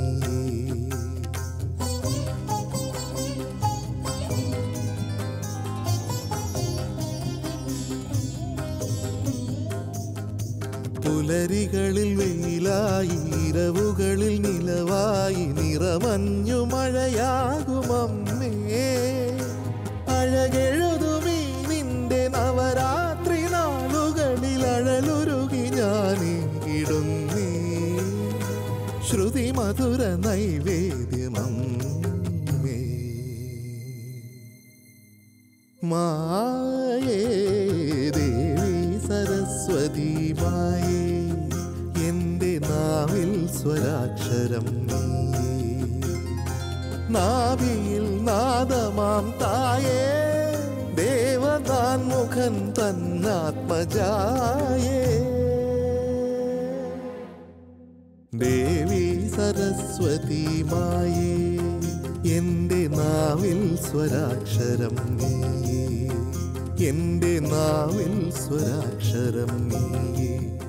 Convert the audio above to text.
പുലരികളിൽ വെയിലായി ഇരവുകളിൽ നിലവായി നിറമഞ്ഞു മഴയാകുമമ്മേ അഴകെഴുതുമീ നിന്റെ നവരാത്രി നാളുകളിൽ അഴലുരുകി ഞാനിടുന്നേ ശ്രുതി മധുര നൈവേദ്യമമ്മേ മായേ ദേവി സരസ്വതി മായേ എൻ്റെ നാവിൽ സ്വരാക്ഷരം നീയേ നാഭിയിൽ നാദമാം തായേ ദേവതാൻ മുഖൻ തന്നാത്മജായേ ദേവി സരസ്വതി മായേ എൻ്റെ നാവിൽ സ്വരാക്ഷരം നീയേ എൻ്റെ നാവിൽ സ്വരാക്ഷരം നീയേ